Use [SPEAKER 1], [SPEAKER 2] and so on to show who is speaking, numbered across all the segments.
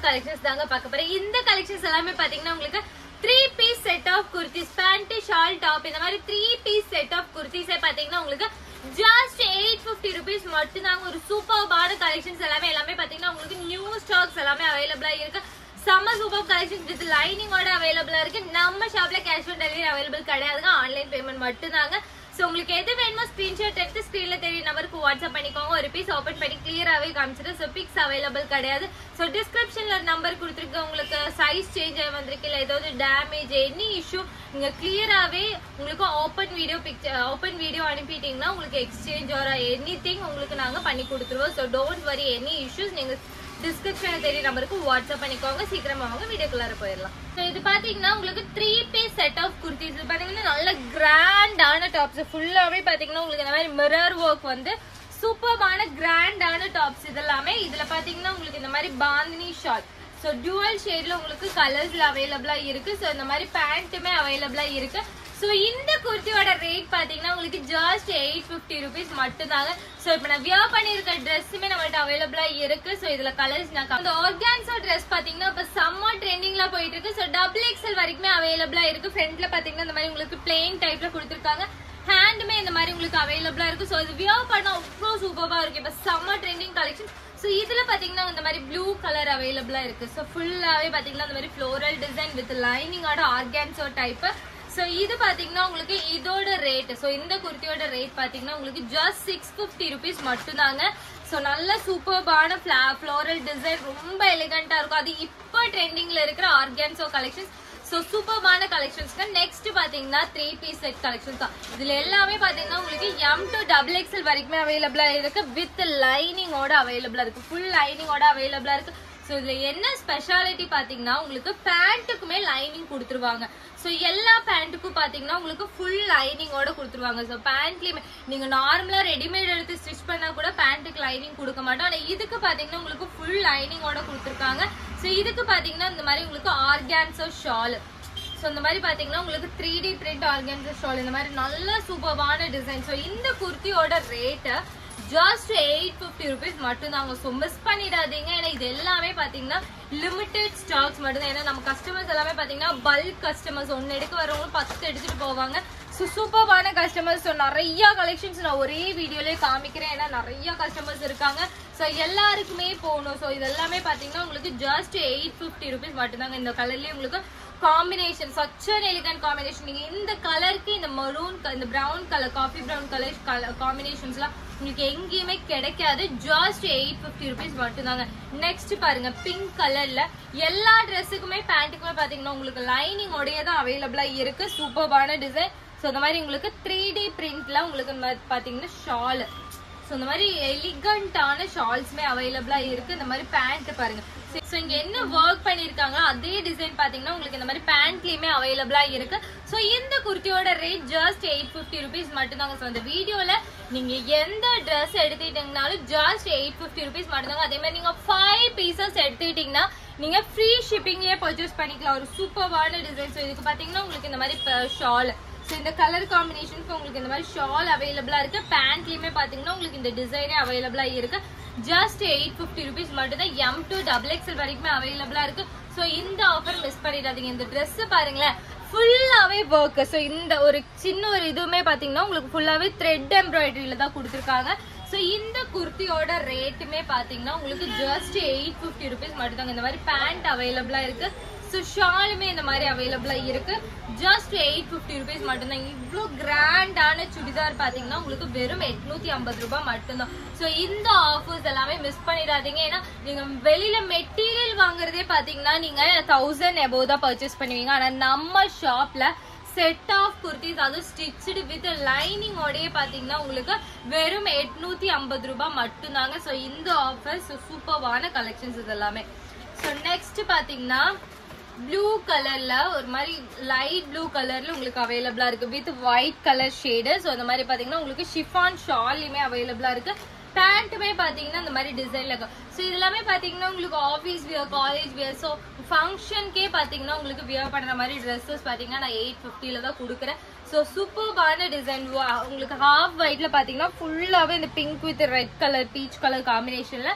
[SPEAKER 1] collections தாங்க பார்க்க போறேன் இந்த கலெக்ஷன்ஸ் எல்லாமே பாத்தீங்கன்னா உங்களுக்கு three piece set of kurtis pant shawl top இந்த மாதிரி த்ரீ பீஸ் செட் ஆஃப் குர்த்திஸே பாத்தீங்கன்னா உங்களுக்கு ஜஸ்ட் எயிட் ஃபிஃப்டி ருபீஸ் மட்டும்தாங்க ஒரு சூப்பர்பான கலெக்ஷன்ஸ் எல்லாமே எல்லாமே பாத்தீங்கன்னா உங்களுக்கு நியூ ஸ்டாக்ஸ் எல்லாமே அவைலபிளா இருக்கு செம்ம சூப்பர் கலெக்ஷன்ஸ் வித் லைனிங்கோட அவைலபிளா இருக்கு நம்ம ஷாப்ல கேஷ் ஆன் டெலிவரி அவைலபிள் கிடையாதுங்க ஆன்லைன் பேமெண்ட் மட்டும்தாங்க சோ உங்களுக்கு எது வேணுமோ ஸ்கிரீன்ஷாட் எடுத்து ஸ்கிரீன்ல தெரிய நம்பருக்கு வாட்ஸ்அப் பண்ணிக்கோங்க ஒரு பீஸ் ஓபன் பண்ணி கிளியராவே காமிச்சிட்டு ஸோ பிக்ஸ் அவைலபிள் கிடையாது ஸோ டிஸ்கிரிப்ஷன்ல நம்பர் கொடுத்துருக்கு உங்களுக்கு சைஸ் சேஞ்ச் ஆகி வந்திருக்கு இல்லை ஏதாவது டேமேஜ் எனி இஷ்யூ நீங்க கிளியராவே உங்களுக்கு open video picture open video அனுப்பிட்டீங்கன்னா உங்களுக்கு எக்ஸ்சேஞ்ச் ஆர் எனி திங் உங்களுக்கு நாங்க பண்ணி கொடுத்துருவோம் so don't worry any issues நீங்க டிஸ்கிரிப்ஷன்ல தெரிய நம்பருக்கு வாட்ஸ்அப் பண்ணிக்கோங்க சீக்கிரமா வாங்க வீடியோக்குள்ளார போயிடலாம் ஸோ இது பாத்தீங்கன்னா உங்களுக்கு three piece set of kurtis இது பாத்தீங்கன்னா நல்ல கிராண்டான டாப்ஸ் ஃபுல்லாவே பாத்தீங்கன்னா உங்களுக்கு இந்த மாதிரி மிரர் ஒர்க் வந்து சூப்பர்பான கிராண்டான டாப்ஸ் இதெல்லாமே இதுல பாத்தீங்கன்னா உங்களுக்கு இந்த மாதிரி பாந்தினி ஷார்ட் ஸோ டியூவல் ஷேட்ல உங்களுக்கு கலர்ஸ்ல அவைலபிளா இருக்கு ஸோ இந்த மாதிரி பேண்ட்டுமே அவைலபிளா இருக்கு ஸோ இந்த குர்த்தியோட ரேட் பாத்தீங்கன்னா உங்களுக்கு ஜஸ்ட் எயிட் ஃபிஃப்டி ருபீஸ் மட்டும்தாங்க ஸோ இப்போ நான் வியர் பண்ணியிருக்க ட்ரெஸ்ஸுமே நம்மள்ட்ட அவைலபிளா இருக்கு ஸோ இதுல கலர்ஸ் நான் இந்த ஆர்கான்ஸோ ட்ரெஸ் பாத்தீங்கன்னா இப்போ செம்ம ட்ரெண்டிங்ல போயிட்டு இருக்கு ஸோ டபுள் எக்ஸல் வரைக்குமே அவைலபிளா இருக்கு ஃப்ரண்ட்ல பாத்தீங்கன்னா இந்த மாதிரி உங்களுக்கு பிளெயின் டைப்ல கொடுத்துருக்காங்க ஹேண்டுமே இந்த மாதிரி உங்களுக்கு அவைலபிளா இருக்கு ஸோ இது வியர் பண்ண அவ்வளோ சூப்பரா இருக்கு இப்போ செம்ம ட்ரெண்டிங் கலெக்ஷன் ஸோ இதுல பாத்தீங்கன்னா இந்த மாதிரி ப்ளூ கலர் அவைலபிளா இருக்கு ஸோ ஃபுல்லாவே பாத்தீங்கன்னா இந்த மாதிரி ஃப்ளோரல் டிசைன் வித் லைனிங்கோட ஆர்கான்ஸோ டைப் ஸோ இது பாத்தீங்கன்னா உங்களுக்கு இதோட ரேட் ஸோ இந்த குர்த்தியோட ரேட் பாத்தீங்கன்னா உங்களுக்கு ஜஸ்ட் சிக்ஸ் ஃபிஃப்டி ருபீஸ் மட்டும்தாங்க ஸோ நல்ல சூப்பர்பான ஃப்ளோரல் டிசைன் ரொம்ப எலிகண்டா இருக்கும் அது இப்போ ட்ரெண்டிங்ல இருக்கிற ஆர்கான்ஸோ கலெக்ஷன்ஸ் ஸோ சூப்பர்பான கலெக்ஷன்ஸ்க்கு நெக்ஸ்ட் பாத்தீங்கன்னா த்ரீ பீஸ் செட் கலெக்ஷன்ஸ் தான் இதுல எல்லாமே பாத்தீங்கன்னா உங்களுக்கு எம் டு டபுள் எக்ஸ்எல் வரைக்குமே அவைலபிளா இருக்கு வித் லைனிங்கோட அவைலபிளா இருக்கு ஃபுல் லைனிங்கோட அவைலபிளா இருக்கு ஸோ இதுல என்ன ஸ்பெஷாலிட்டி பாத்தீங்கன்னா உங்களுக்கு பேண்ட்டுக்குமே லைனிங் கொடுத்துருவாங்க ஸோ எல்லா பேண்ட்டுக்கும் பாத்தீங்கன்னா உங்களுக்கு ஃபுல் லைனிங்கோட கொடுத்துருவாங்க ஸோ பேண்ட்லயுமே நீங்க நார்மலா ரெடிமேட் எடுத்து ஸ்டிச் பண்ணா கூட பேண்ட்டுக்கு லைனிங் கொடுக்க மாட்டோம் ஆனா இதுக்கு பாத்தீங்கன்னா உங்களுக்கு ஃபுல் லைனிங்கோட கொடுத்துருக்காங்க ஸோ இதுக்கு பாத்தீங்கன்னா இந்த மாதிரி உங்களுக்கு ஆர்கான்ஸோ ஷால் ஸோ இந்த மாதிரி பாத்தீங்கன்னா உங்களுக்கு three D print organza shawl இந்த மாதிரி நல்ல சூப்பர்வான டிசைன் ஸோ இந்த குர்த்தியோட rate just eight fifty rupees மட்டும் தாங்க ஸோ மிஸ் பண்ணிடாதீங்க ஏன்னா இது எல்லாமே பாத்தீங்கன்னா லிமிடெட் ஸ்டாக்ஸ் மட்டும்தான் ஏன்னா நம்ம கஸ்டமர்ஸ் எல்லாமே பாத்தீங்கன்னா பல்க் கஸ்டமர்ஸ் ஒன்னு எடுக்க வரவங்க பத்து எடுத்துட்டு போவாங்க ஸோ சூப்பர்வான கஸ்டமர்ஸ் ஸோ நிறைய கலெக்ஷன்ஸ் நான் ஒரே வீடியோலயே காமிக்கிறேன் ஏன்னா நிறைய கஸ்டமர்ஸ் இருக்காங்க ஸோ எல்லாருக்குமே போகணும் ஸோ இது எல்லாமே பாத்தீங்கன்னா உங்களுக்கு ஜஸ்ட் எயிட் ஃபிஃப்டி ருபீஸ் மட்டும்தாங்க இந்த கலர்லயே உங்களுக்கு combination such an elegant combination நீங்க இந்த கலருக்கு இந்த மரூன் இந்த brown colour coffee brown colour colour காம்பினேஷன்ஸ்லாம் உங்களுக்கு எங்கேயுமே கிடைக்காது ஜஸ்ட் எயிட் ஃபிஃப்டி ருபீஸ் மட்டும்தாங்க நெக்ஸ்ட் பாருங்க பிங்க் கலர்ல எல்லா ட்ரெஸ்ஸுக்குமே பேண்ட்டுக்குமே பாத்தீங்கன்னா உங்களுக்கு லைனிங் உடைய தான் அவைலபிளா இருக்கு சூப்பர்பான டிசைன் ஸோ இந்த மாதிரி உங்களுக்கு த்ரீ டி பிரிண்ட்ல உங்களுக்கு இந்த மாதிரி பாத்தீங்கன்னா ஷால் ஸோ இந்த மாதிரி எலிகண்டான ஷால்ஸ்மே அவைலபிளா இருக்கு இந்த மாதிரி பேண்ட் பாருங்க ஸோ இங்க என்ன ஒர்க் பண்ணிருக்காங்க அதே டிசைன் பாத்தீங்கன்னா உங்களுக்கு இந்த மாதிரி பேண்ட்லயுமே அவைலபிளா இருக்கு ஸோ இந்த குர்த்தியோட rate just eight fifty rupees மட்டும்தாங்க ஸோ இந்த வீடியோல நீங்க எந்த ட்ரெஸ் எடுத்துக்கிட்டீங்கனாலும் ஜஸ்ட் எயிட் ஃபிஃப்டி ருபீஸ் மட்டும்தாங்க அதே மாதிரி நீங்க ஃபைவ் பீசஸ் எடுத்துக்கிட்டீங்கன்னா நீங்க ஃப்ரீ ஷிப்பிங்லயே பர்ச்சேஸ் பண்ணிக்கலாம் ஒரு சூப்பர்வான டிசைன் ஸோ இதுக்கு பாத்தீங்கன்னா உங்களுக்கு இந்த மாதிரி ஷால் ஸோ இந்த கலர் காம்பினேஷனுக்கு உங்களுக்கு இந்த மாதிரி ஷால் அவைலபிளா இருக்கு பேண்ட்லயுமே பாத்தீங்கன்னா உங்களுக்கு இந்த டிசைனே அவைலபிளா இருக்கு ஜஸ்ட் எயிட் ஃபிஃப்டி ருபீஸ் மட்டும் தான் எம் டு டபுள் எக்ஸ்எல் வரைக்குமே அவைலபிளா இருக்கு ஸோ இந்த ஆஃபர் மிஸ் பண்ணிடாதீங்க இந்த ட்ரெஸ் பாருங்களேன் ஃபுல்லாவே ஒர்க் ஸோ இந்த ஒரு சின்ன ஒரு இதுவுமே பாத்தீங்கன்னா உங்களுக்கு ஃபுல்லாவே த்ரெட் எம்ப்ராய்டரியில தான் கொடுத்துருக்காங்க ஸோ இந்த குர்த்தியோட ரேட்டுமே பாத்தீங்கன்னா உங்களுக்கு ஜஸ்ட் எயிட் ஃபிஃப்டி ருபீஸ் மட்டும் தாங்க இந்த மாதிரி பேண்ட் அவைலபிளா இருக்கு ஸோ ஷாலுமே இந்த மாதிரி அவைலபிளா இருக்கு ஜஸ்ட் எயிட் ஃபிஃப்டி ருபீஸ் மட்டும்தான் இவ்வளோ கிராண்டான சுடிதார் பாத்தீங்கன்னா உங்களுக்கு வெறும் எட்நூத்தி ஐம்பது ரூபாய் மட்டும்தான் ஸோ இந்த ஆஃபர்ஸ் எல்லாமே மிஸ் பண்ணிடாதீங்க ஏன்னா நீங்க வெளியில மெட்டீரியல் வாங்குறதே பாத்தீங்கன்னா நீங்க தௌசண்ட் எபோவ் தான் பர்ச்சேஸ் பண்ணுவீங்க ஆனா நம்ம ஷாப்ல செட் ஆஃப் குர்த்திஸ் அதுவும் ஸ்டிச்சுடு வித் லைனிங் உடைய பாத்தீங்கன்னா உங்களுக்கு வெறும் எட்நூத்தி ஐம்பது ரூபாய் மட்டும்தாங்க ஸோ இந்த ஆஃபர் சூப்பர்வான கலெக்ஷன்ஸ் இது எல்லாமே ஸோ நெக்ஸ்ட் பாத்தீங்கன்னா ப்ளூ கலர்ல ஒரு மாதிரி லைட் ப்ளூ கலர்ல உங்களுக்கு அவைலபிளா இருக்கு with white colour shade so அந்த மாதிரி பாத்தீங்கன்னா உங்களுக்கு ஷிஃபான் ஷாலுமே அவைலபிளா இருக்கு பேண்ட்டுமே பாத்தீங்கன்னா இந்த மாதிரி டிசைன்ல இருக்கும் ஸோ இது எல்லாமே பாத்தீங்கன்னா உங்களுக்கு office wear college wear so ஃபங்க்ஷனுக்கே பாத்தீங்கன்னா உங்களுக்கு வியர் பண்ற மாதிரி ட்ரெஸ்ஸஸ் பாத்தீங்கன்னா நான் எயிட் ஃபிஃப்டில தான் கொடுக்குறேன் ஸோ சூப்பர்பான டிசைன் உங்களுக்கு ஹாஃப் ஒயிட்ல பாத்தீங்கன்னா ஃபுல்லாவே இந்த pink with red colour peach colour காம்பினேஷன்ல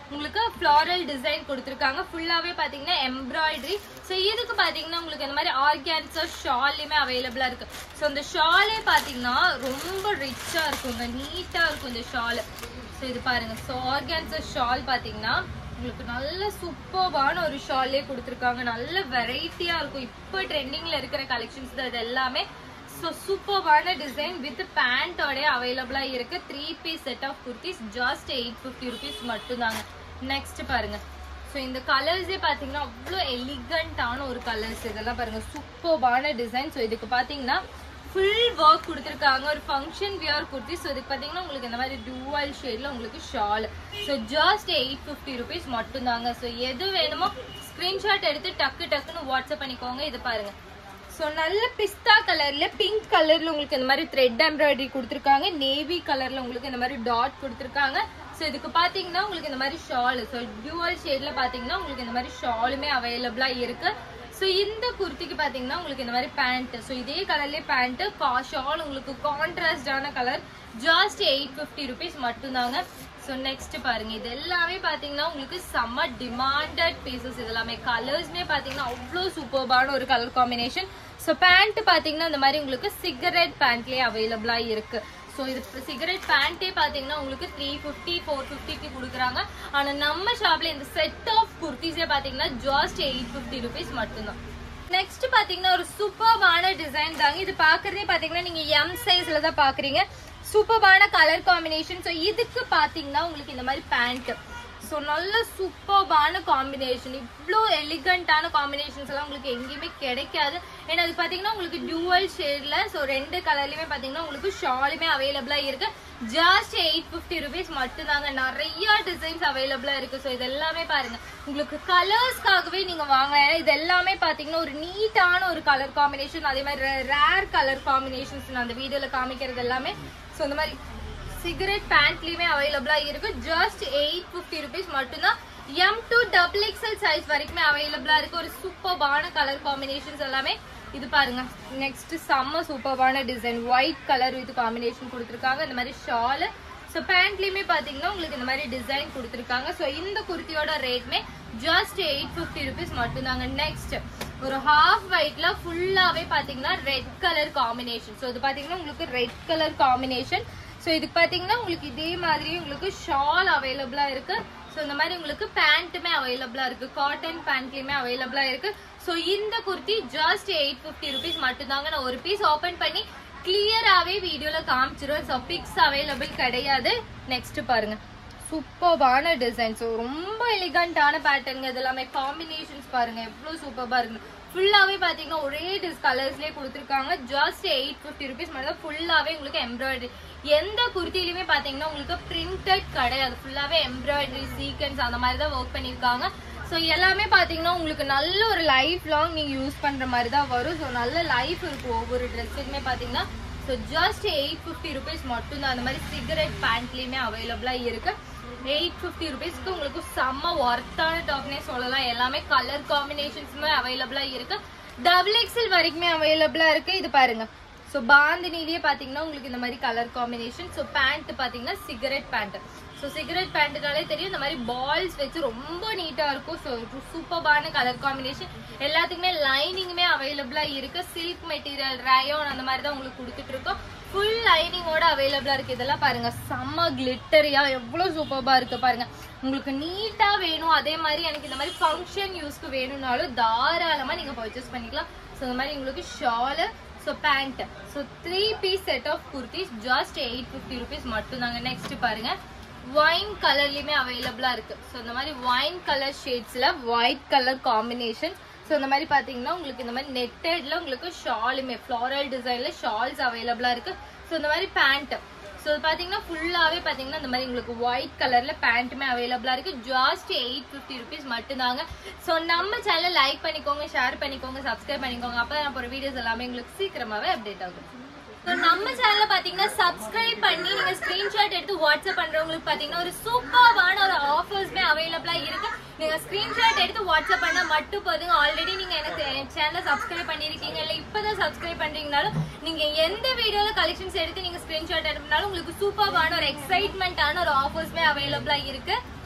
[SPEAKER 1] உங்களுக்கு ஃப்ளாரல் டிசைன் கொடுத்துருக்காங்க ஃபுல்லாவே பாத்தீங்கன்னா எம்ப்ராய்டரி ஸோ இதுக்கு பாத்தீங்கன்னா உங்களுக்கு இந்த மாதிரி ஆர்கான்ஸா ஷால்லையுமே அவைலபிளா இருக்கு ஸோ இந்த ஷாலே பாத்தீங்கன்னா ரொம்ப ரிச்சா இருக்குங்க நீட்டா இருக்கும் இந்த ஷால் ஸோ இது பாருங்க ஸோ ஆர்கான்ஸா ஷால் பாத்தீங்கன்னா உங்களுக்கு நல்ல சூப்பர்வான ஒரு ஷாலே கொடுத்துருக்காங்க நல்ல வெரைட்டியா இருக்கும் இப்போ ட்ரெண்டிங்ல இருக்கிற கலெக்ஷன்ஸ் தான் இது எல்லாமே ஸோ சூப்பர்வான டிசைன் வித் பேண்டோட அவைலபிளா இருக்கு three piece set of kurtis just eight fifty rupees மட்டும்தாங்க நெக்ஸ்ட் பாருங்க ஸோ இந்த கலர்ஸே பார்த்தீங்கன்னா அவ்வளோ எலிகண்டான ஒரு கலர்ஸ் இதெல்லாம் பாருங்க சூப்பர்வான டிசைன் ஸோ இதுக்கு பார்த்தீங்கன்னா ஃபுல் ஒர்க் கொடுத்துருக்காங்க ஒரு ஃபங்க்ஷன் வியர் குர்த்தி ஸோ இதுக்கு பார்த்தீங்கன்னா உங்களுக்கு இந்த மாதிரி டூவல் ஷேடில் உங்களுக்கு shawl so just eight fifty rupees மட்டும்தாங்க ஸோ எது வேணுமோ ஸ்க்ரீன்ஷாட் எடுத்து டக்கு டக்குன்னு வாட்ஸ்அப் பண்ணிக்கோங்க இது பாருங்க ஸோ நல்ல பிஸ்தா கலர்ல பிங்க் கலர்ல உங்களுக்கு இந்த மாதிரி த்ரெட் எம்ப்ராய்டரி கொடுத்துருக்காங்க நேவி கலர்ல உங்களுக்கு இந்த மாதிரி டாட் கொடுத்துருக்காங்க ஸோ இதுக்கு பாத்தீங்கன்னா உங்களுக்கு இந்த மாதிரி ஷால் ஸோ டியூவல் ஷேட்ல பாத்தீங்கன்னா உங்களுக்கு இந்த மாதிரி ஷாலுமே அவைலபிளா இருக்கு ஸோ இந்த குர்த்திக்கு பாத்தீங்கன்னா உங்களுக்கு இந்த மாதிரி பேண்ட் ஸோ இதே கலர்லேயே பேண்ட் ஷால் உங்களுக்கு கான்ட்ராஸ்டான colour just eight fifty rupees மட்டும்தாங்க ஸோ நெக்ஸ்ட் பாருங்க இது எல்லாமே பாத்தீங்கன்னா உங்களுக்கு செம்ம டிமாண்டட் பீசஸ் இது எல்லாமே கலர்ஸ்மே பாத்தீங்கன்னா அவ்வளோ சூப்பர்பான ஒரு கலர் காம்பினேஷன் ஸோ பேண்ட் பாத்தீங்கன்னா இந்த மாதிரி உங்களுக்கு சிகரெட் பேண்ட்லேயே அவைலபிளா இருக்கு ஸோ இது சிகரெட் பேண்ட்டே பாத்தீங்கன்னா உங்களுக்கு த்ரீ ஃபிஃப்டி ஃபோர் ஃபிஃப்டிக்கு கொடுக்குறாங்க ஆனா நம்ம ஷாப்ல இந்த செட் ஆஃப் குர்த்திஸே பாத்தீங்கன்னா ஜாஸ்ட் எயிட் ஃபிஃப்டி ருபீஸ் மட்டும்தான் நெக்ஸ்ட் பாத்தீங்கன்னா ஒரு சூப்பர்பான டிசைன் தாங்க இது பாக்குறதே பாத்தீங்கன்னா நீங்க எம் சைஸ்ல தான் பாக்குறீங்க சூப்பர்பான கலர் காம்பினேஷன் ஸோ இதுக்கு பாத்தீங்கன்னா உங்களுக்கு இந்த மாதிரி பேண்ட் ஸோ நல்ல சூப்பர்பான காம்பினேஷன் இவ்வளோ எலிகண்டான காம்பினேஷன்ஸ் எல்லாம் உங்களுக்கு எங்கேயுமே கிடைக்காது ஏன்னா அது பார்த்தீங்கன்னா உங்களுக்கு டியூவல் ஷேட்ல ஸோ ரெண்டு கலர்லையுமே பார்த்தீங்கன்னா உங்களுக்கு ஷாலுமே அவைலபிளாக இருக்கு ஜாஸ்ட் எயிட் ஃபிஃப்டி ருபீஸ் மட்டும்தாங்க நிறைய டிசைன்ஸ் அவைலபிளாக இருக்கு ஸோ இது எல்லாமே பாருங்க உங்களுக்கு கலர்ஸ்க்காகவே நீங்க வாங்க ஏன்னா இது எல்லாமே பார்த்தீங்கன்னா ஒரு நீட்டான ஒரு கலர் காம்பினேஷன் அதே மாதிரி ரேர் கலர் காம்பினேஷன்ஸ் நான் அந்த வீடியோல காமிக்கிறது எல்லாமே ஸோ இந்த மாதிரி சிகரெட் பேண்ட்லயுமே அவைலபிளா இருக்கு ஜஸ்ட் எயிட் ஃபிஃப்டி ருபீஸ் மட்டும்தான் M to double XL size வரைக்குமே அவைலபிளா இருக்கு ஒரு சூப்பர்பான கலர் காம்பினேஷன்ஸ் எல்லாமே இது பாருங்க நெக்ஸ்ட் செம்ம சூப்பர்பான design white colour with combination கொடுத்துருக்காங்க இந்த மாதிரி ஷால் ஸோ பேண்ட்லயுமே பாத்தீங்கன்னா உங்களுக்கு இந்த மாதிரி டிசைன் கொடுத்துருக்காங்க ஸோ இந்த குர்த்தியோட ரேட்மே ஜஸ்ட் எயிட் ஃபிஃப்டி ருபீஸ் மட்டும்தாங்க நெக்ஸ்ட் ஒரு ஹாஃப் ஒயிட்ல ஃபுல்லாவே பாத்தீங்கன்னா ரெட் கலர் காம்பினேஷன் ஸோ இது பாத்தீங்கன்னா உங்களுக்கு ரெட் கலர் காம்பினேஷன் ஸோ இதுக்கு பாத்தீங்கன்னா உங்களுக்கு இதே மாதிரி உங்களுக்கு ஷால் அவைலபிளா இருக்கு ஸோ இந்த மாதிரி உங்களுக்கு பேண்ட்டுமே அவைலபிளா இருக்கு காட்டன் பேண்ட்லயுமே அவைலபிளா இருக்கு ஸோ இந்த kurti just eight fifty rupees மட்டும்தாங்க நான் ஒரு பீஸ் ஓபன் பண்ணி கிளியராகவே வீடியோல காமிச்சிருவேன் ஸோ பிக்ஸ் அவைலபிள் கிடையாது நெக்ஸ்ட் பாருங்க சூப்பர்பான டிசைன்ஸ் ரொம்ப எலிகண்டான பேட்டர்னுங்க இது எல்லாமே காம்பினேஷன்ஸ் பாருங்க எவ்வளவு சூப்பர்பா இருக்கு ஃபுல்லாவே பாத்தீங்கன்னா ஒரே டிஸ் கலர்ஸ்லயே கொடுத்துருக்காங்க ஜஸ்ட் எயிட் ஃபிஃப்டி ருபீஸ் மட்டும் ஃபுல்லாவே உங்களுக்கு எம்ப்ராய்டரி எந்த குர்த்திலுமே பாத்தீங்கன்னா உங்களுக்கு பிரிண்டட் கிடையாது ஃபுல்லாவே எம்ப்ராய்டரி சீக்வன்ஸ் அந்த மாதிரி தான் ஒர்க் பண்ணிருக்காங்க ஸோ எல்லாமே பாத்தீங்கன்னா உங்களுக்கு நல்ல ஒரு லைஃப் லாங் நீங்க யூஸ் பண்ற மாதிரி தான் வரும் ஸோ நல்ல லைஃப் இருக்கும் ஒவ்வொரு ட்ரெஸ்ஸுக்குமே பாத்தீங்கன்னா so just eight fifty rupees மட்டும் தான் அந்த மாதிரி சிகரெட் பேண்ட்லயுமே அவைலபிளா இருக்கு எயிட் ஃபிஃப்டி ருபீஸ்க்கு உங்களுக்கு செம்ம ஒர்த்தான டாப்னே சொல்லலாம் எல்லாமே கலர் காம்பினேஷன்ஸுமே அவைலபிளா இருக்கு டபுள் எக்ஸல் வரைக்குமே அவைலபிளா இருக்கு இது பாருங்க ஸோ பாந்தினிலேயே பார்த்தீங்கன்னா உங்களுக்கு இந்த மாதிரி கலர் காம்பினேஷன் ஸோ பேண்ட் பார்த்தீங்கன்னா சிகரெட் பேண்ட் ஸோ சிகரெட் பேண்ட்டுனாலே தெரியும் இந்த மாதிரி பால்ஸ் வச்சு ரொம்ப நீட்டாக இருக்கும் ஸோ சூப்பர்பான கலர் காம்பினேஷன் எல்லாத்துக்குமே லைனிங்குமே அவைலபிளாக இருக்கு சில்க் மெட்டீரியல் ரயோன் அந்த மாதிரி தான் உங்களுக்கு கொடுத்துட்டு இருக்கோம் ஃபுல் லைனிங்கோட அவைலபிளா இருக்கு இதெல்லாம் பாருங்க செம்ம கிளிட்டரியா எவ்வளவு சூப்பர்பா இருக்கு பாருங்க உங்களுக்கு நீட்டா வேணும் அதே மாதிரி எனக்கு இந்த மாதிரி ஃபங்க்ஷன் யூஸ்க்கு வேணும்னாலும் தாராளமா நீங்க பர்ச்சேஸ் பண்ணிக்கலாம் ஸோ இந்த மாதிரி உங்களுக்கு shawl so pant so three piece set of kurtis just eight fifty rupees மட்டும் தாங்க நெக்ஸ்ட் பாருங்க ஒயின் கலர்லயுமே அவைலபிளா இருக்கு ஸோ இந்த மாதிரி ஒயின் கலர் ஷேட்ஸ்ல ஒயிட் கலர் காம்பினேஷன் ஸோ இந்த மாதிரி பாத்தீங்கன்னா உங்களுக்கு இந்த மாதிரி நெட்டட்ல உங்களுக்கு ஷாலுமே ஃப்ளாரல் டிசைன்ல ஷால்ஸ் அவைலபிளா இருக்கு ஸோ இந்த மாதிரி பேண்ட் ஸோ பாத்தீங்கன்னா ஃபுல்லாவே பாத்தீங்கன்னா இந்த மாதிரி உங்களுக்கு ஒயிட் கலர்ல பேண்ட்டுமே அவைலபிளா இருக்கு ஜாஸ்ட் எயிட் ஃபிஃப்டி ருபீஸ் மட்டும்தாங்க ஸோ நம்ம சேனல் லைக் பண்ணிக்கோங்க ஷேர் பண்ணிக்கோங்க சப்ஸ்கிரைப் பண்ணிக்கோங்க அப்போ நான் போகிற வீடியோஸ் எல்லாமே உங்களுக்கு சீக்கிரமாவே அப்டேட் ஆகும் ஸோ நம்ம சேனல்ல பாத்தீங்கன்னா சப்ஸ்கிரைப் பண்ணி நீங்க ஸ்கிரீன்ஷாட் எடுத்து வாட்ஸ்அப் பண்றவங்களுக்கு பாத்தீங்கன்னா ஒரு சூப்பர்வான ஒரு ஆஃபர்ஸ்மே அவைலபிளா இருக்கு நீங்க ஸ்கிரீன்ஷாட் எடுத்து வாட்ஸ்அப் பண்ணா மட்டும் போதுங்க ஆல்ரெடி நீங்க எனக்கு சேனலை சப்ஸ்கிரைப் பண்ணிருக்கீங்க இல்ல இப்பதான் சப்ஸ்கிரைப் பண்றீங்கனாலும் நீங்க எந்த வீடியோல கலெக்ஷன்ஸ் எடுத்து நீங்க ஸ்கிரீன்ஷாட் எடுப்பினாலும் உங்களுக்கு சூப்பர்வான ஒரு எக்ஸைட்மெண்டான ஒரு ஆஃபர்ஸ்மே அவைலபிளா இருக்கு